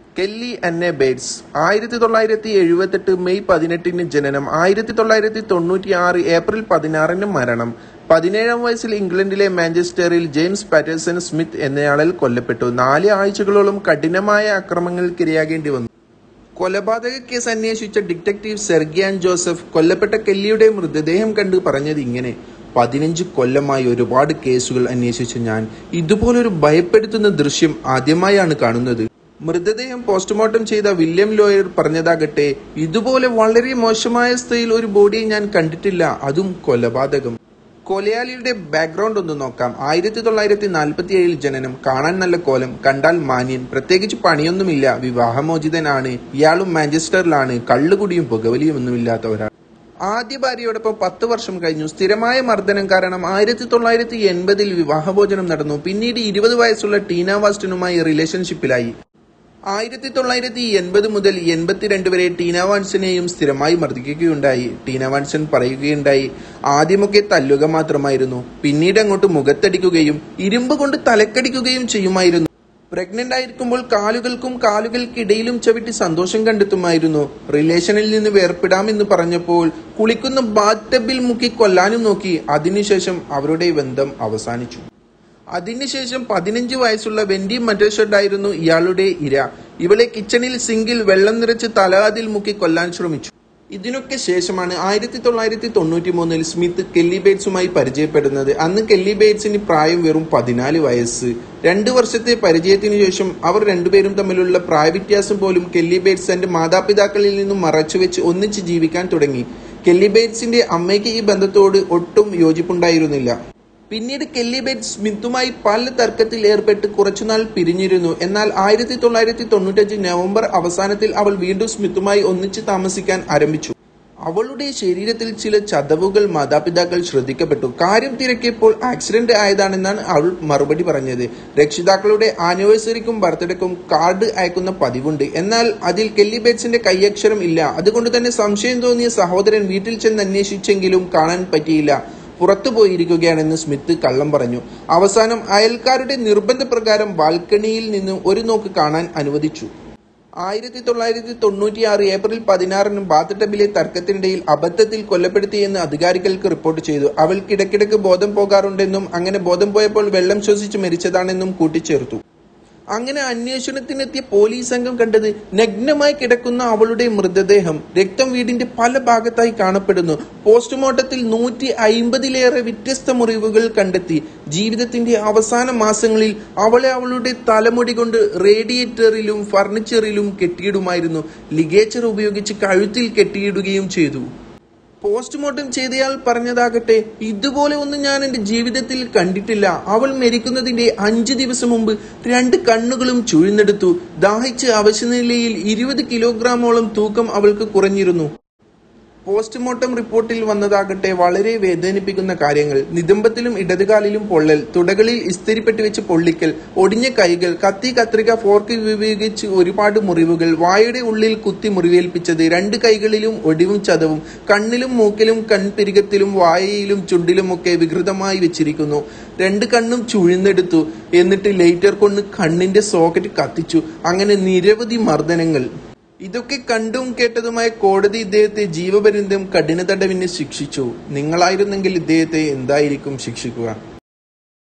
Kelly അന്നെ Bates ആയിരത്തി തൊള്ളായിരത്തി എഴുപത്തെട്ട് മെയ് പതിനെട്ടിന് ജനനം ആയിരത്തി തൊള്ളായിരത്തി തൊണ്ണൂറ്റി ആറ് ഏപ്രിൽ പതിനാറിന് മരണം പതിനേഴാം വയസ്സിൽ ഇംഗ്ലണ്ടിലെ മാഞ്ചസ്റ്ററിൽ ജെയിംസ് പാറ്റേഴ്സൺ സ്മിത്ത് എന്നയാളിൽ കൊല്ലപ്പെട്ടു നാല് ആഴ്ചകളോളം കഠിനമായ അക്രമങ്ങൾക്കിരയാകേണ്ടി വന്നു കൊലപാതക കേസ് അന്വേഷിച്ച ഡിറ്റക്ടീവ് സെർഗിയാൻ ജോസഫ് കൊല്ലപ്പെട്ട കെല്ലിയുടെ മൃതദേഹം കണ്ട് പറഞ്ഞത് ഇങ്ങനെ പതിനഞ്ച് കൊല്ലമായി ഒരുപാട് കേസുകൾ അന്വേഷിച്ച ഞാൻ ഇതുപോലൊരു ഭയപ്പെടുത്തുന്ന ദൃശ്യം ആദ്യമായാണ് കാണുന്നത് മൃതദേഹം പോസ്റ്റ്മോർട്ടം ചെയ്ത വില്യം ലോയർ പറഞ്ഞതാകട്ടെ ഇതുപോലെ വളരെ മോശമായ സ്ഥിതിയിൽ ഒരു ബോഡിയെ ഞാൻ കണ്ടിട്ടില്ല അതും കൊലപാതകം കൊലയാളിയുടെ ബാക്ക്ഗ്രൗണ്ട് ഒന്ന് നോക്കാം ആയിരത്തി തൊള്ളായിരത്തി നാൽപ്പത്തി ഏഴിൽ ജനനം കാണാൻ നല്ല കോലം കണ്ടാൽ മാന്യൻ പ്രത്യേകിച്ച് പണിയൊന്നുമില്ല വിവാഹമോചിതനാണ് ഇയാളും മാഞ്ചസ്റ്ററിലാണ് കള്ളുകുടിയും പുകവലിയും ഒന്നുമില്ലാത്ത ഒരാൾ ആദ്യ ഭാര്യയോടൊപ്പം പത്ത് വർഷം കഴിഞ്ഞു സ്ഥിരമായ മർദ്ദനം കാരണം ആയിരത്തി തൊള്ളായിരത്തി എൺപതിൽ വിവാഹഭോജനം നടന്നു പിന്നീട് ഇരുപത് വയസ്സുള്ള ടീന വാസ്റ്റനുമായി റിലേഷൻഷിപ്പിലായി ആയിരത്തി തൊള്ളായിരത്തി എൺപത് മുതൽ എൺപത്തിരണ്ട് വരെ ടീന വാൻസനെയും സ്ഥിരമായി മർദ്ദിക്കുകയുണ്ടായി ടീന വാൻസൺ പറയുകയുണ്ടായി ആദ്യമൊക്കെ തല്ലുക മാത്രമായിരുന്നു പിന്നീട് അങ്ങോട്ട് മുഖത്തടിക്കുകയും ഇരുമ്പ് കൊണ്ട് തലക്കടിക്കുകയും ചെയ്യുമായിരുന്നു പ്രഗ്നന്റ് ആയിരിക്കുമ്പോൾ കാലുകൾക്കും കാലുകൾക്കിടയിലും ചവിട്ടി സന്തോഷം കണ്ടെത്തുമായിരുന്നു റിലേഷനിൽ നിന്ന് വേർപിടാമെന്ന് പറഞ്ഞപ്പോൾ കുളിക്കുന്ന ബാത്ത് ടബിൽ മുക്കി കൊല്ലാനും നോക്കി അതിനുശേഷം അവരുടെ ബന്ധം അവസാനിച്ചു അതിനുശേഷം പതിനഞ്ച് വയസ്സുള്ള വെൻഡി മറ്റേഷഡ് ആയിരുന്നു ഇയാളുടെ ഇര ഇവളെ കിച്ചണിൽ സിങ്കിൽ വെള്ളം നിറച്ച് തലകാതിൽ മുക്കി കൊല്ലാൻ ശ്രമിച്ചു ഇതിനൊക്കെ ശേഷമാണ് ആയിരത്തി തൊള്ളായിരത്തി തൊണ്ണൂറ്റി മൂന്നിൽ സ്മിത്ത് കെല്ലി ബേറ്റ്സുമായി പരിചയപ്പെടുന്നത് അന്ന് കെല്ലി ബേറ്റ്സിന് പ്രായം വെറും പതിനാല് വയസ്സ് രണ്ടു വർഷത്തെ പരിചയത്തിനു ശേഷം അവർ രണ്ടുപേരും തമ്മിലുള്ള പ്രായവ്യത്യാസം പോലും കെല്ലി ബേറ്റ്സ് തന്റെ മാതാപിതാക്കളിൽ നിന്നും മറച്ചുവെച്ച് ഒന്നിച്ച് ജീവിക്കാൻ തുടങ്ങി കെല്ലി ബേറ്റ്സിന്റെ അമ്മയ്ക്ക് ഈ ബന്ധത്തോട് ഒട്ടും യോജിപ്പുണ്ടായിരുന്നില്ല പിന്നീട് കെല്ലി ബേറ്റ് സ്മിത്തുമായി പല തർക്കത്തിൽ ഏർപ്പെട്ട് കുറച്ചുനാൾ പിരിഞ്ഞിരുന്നു എന്നാൽ ആയിരത്തി തൊള്ളായിരത്തി തൊണ്ണൂറ്റഞ്ച് നവംബർ അവസാനത്തിൽ അവൾ വീണ്ടും സ്മിത്തുമായി ഒന്നിച്ച് താമസിക്കാൻ ആരംഭിച്ചു അവളുടെ ശരീരത്തിൽ ചില ചതവുകൾ മാതാപിതാക്കൾ ശ്രദ്ധിക്കപ്പെട്ടു കാര്യം തിരക്കിയപ്പോൾ ആക്സിഡന്റ് ആയതാണെന്നാണ് അവൾ മറുപടി പറഞ്ഞത് രക്ഷിതാക്കളുടെ ആനിവേഴ്സറിക്കും ബർത്ത്ഡേക്കും കാർഡ് അയക്കുന്ന പതിവുണ്ട് എന്നാൽ അതിൽ കെല്ലി ബേറ്റ്സിന്റെ കൈയക്ഷരം ഇല്ല അതുകൊണ്ട് തന്നെ സംശയം തോന്നിയ സഹോദരൻ വീട്ടിൽ ചെന്ന് അന്വേഷിച്ചെങ്കിലും കാണാൻ പറ്റിയില്ല പുറത്തു പോയിരിക്കുകയാണെന്ന് സ്മിത്ത് കള്ളം പറഞ്ഞു അവസാനം അയൽക്കാരുടെ നിർബന്ധപ്രകാരം ബാൽക്കണിയിൽ നിന്ന് ഒരു നോക്ക് കാണാൻ അനുവദിച്ചു ആയിരത്തി തൊള്ളായിരത്തി തൊണ്ണൂറ്റിയാറ് ഏപ്രിൽ പതിനാറിന് ബാത്ത് ടബിലെ തർക്കത്തിനിടയിൽ അബദ്ധത്തിൽ കൊല്ലപ്പെടുത്തിയെന്ന് അധികാരികൾക്ക് റിപ്പോർട്ട് ചെയ്തു അവൾക്കിടയ്ക്കിടയ്ക്ക് ബോധം പോകാറുണ്ടെന്നും അങ്ങനെ ബോധം പോയപ്പോൾ വെള്ളം ശ്വസിച്ച് മരിച്ചതാണെന്നും കൂട്ടിച്ചേർത്തു അങ്ങനെ അന്വേഷണത്തിനെത്തിയ പോലീസ് സംഘം കണ്ടത് നഗ്നമായി കിടക്കുന്ന അവളുടെ മൃതദേഹം രക്തം വീടിന്റെ പല ഭാഗത്തായി കാണപ്പെടുന്നു പോസ്റ്റ്മോർട്ടത്തിൽ നൂറ്റി അയിമ്പതിലേറെ വ്യത്യസ്ത മുറിവുകൾ കണ്ടെത്തി ജീവിതത്തിന്റെ അവസാന മാസങ്ങളിൽ അവളെ അവളുടെ തലമുടി കൊണ്ട് റേഡിയേറ്ററിലും ഫർണിച്ചറിലും കെട്ടിയിടുമായിരുന്നു ലിഗേച്ചർ ഉപയോഗിച്ച് കഴുത്തിൽ കെട്ടിയിടുകയും ചെയ്തു പോസ്റ്റ്മോർട്ടം ചെയ്തയാൾ പറഞ്ഞതാകട്ടെ ഇതുപോലെ ഒന്നും ഞാൻ എന്റെ ജീവിതത്തിൽ കണ്ടിട്ടില്ല അവൾ മരിക്കുന്നതിന്റെ അഞ്ച് ദിവസം മുമ്പ് രണ്ട് കണ്ണുകളും ചുഴിഞ്ഞെടുത്തു ദാഹിച്ച് അവശനിലയിൽ ഇരുപത് കിലോഗ്രാമോളം തൂക്കം അവൾക്ക് കുറഞ്ഞിരുന്നു പോസ്റ്റ്മോർട്ടം റിപ്പോർട്ടിൽ വന്നതാകട്ടെ വളരെ വേദനിപ്പിക്കുന്ന കാര്യങ്ങൾ നിതംബത്തിലും ഇടതുകാലിലും പൊള്ളൽ തുടകളിൽ ഇസ്തിരിപ്പെട്ടി വെച്ച് പൊള്ളിക്കൽ ഒടിഞ്ഞ കൈകൾ കത്തി കത്രിക ഫോർക്ക് ഉപയോഗിച്ച് ഒരുപാട് മുറിവുകൾ വായുടെ ഉള്ളിൽ കുത്തി മുറിവേൽപ്പിച്ചത് രണ്ട് കൈകളിലും ഒടിവും ചതവും കണ്ണിലും മൂക്കിലും കൺപിരികത്തിലും വായയിലും ചുണ്ടിലുമൊക്കെ വികൃതമായി വെച്ചിരിക്കുന്നു രണ്ട് കണ്ണും ചുഴിന്നെടുത്തു എന്നിട്ട് ലൈറ്റർ കൊണ്ട് കണ്ണിന്റെ സോക്കറ്റ് കത്തിച്ചു അങ്ങനെ നിരവധി മർദ്ദനങ്ങൾ ഇതൊക്കെ കണ്ടും കേട്ടതുമായ കോടതി ഇദ്ദേഹത്തെ ജീവപര്യന്തം കഠിന തടവിന് ശിക്ഷിച്ചു നിങ്ങളായിരുന്നെങ്കിൽ ഇദ്ദേഹത്തെ എന്തായിരിക്കും ശിക്ഷിക്കുക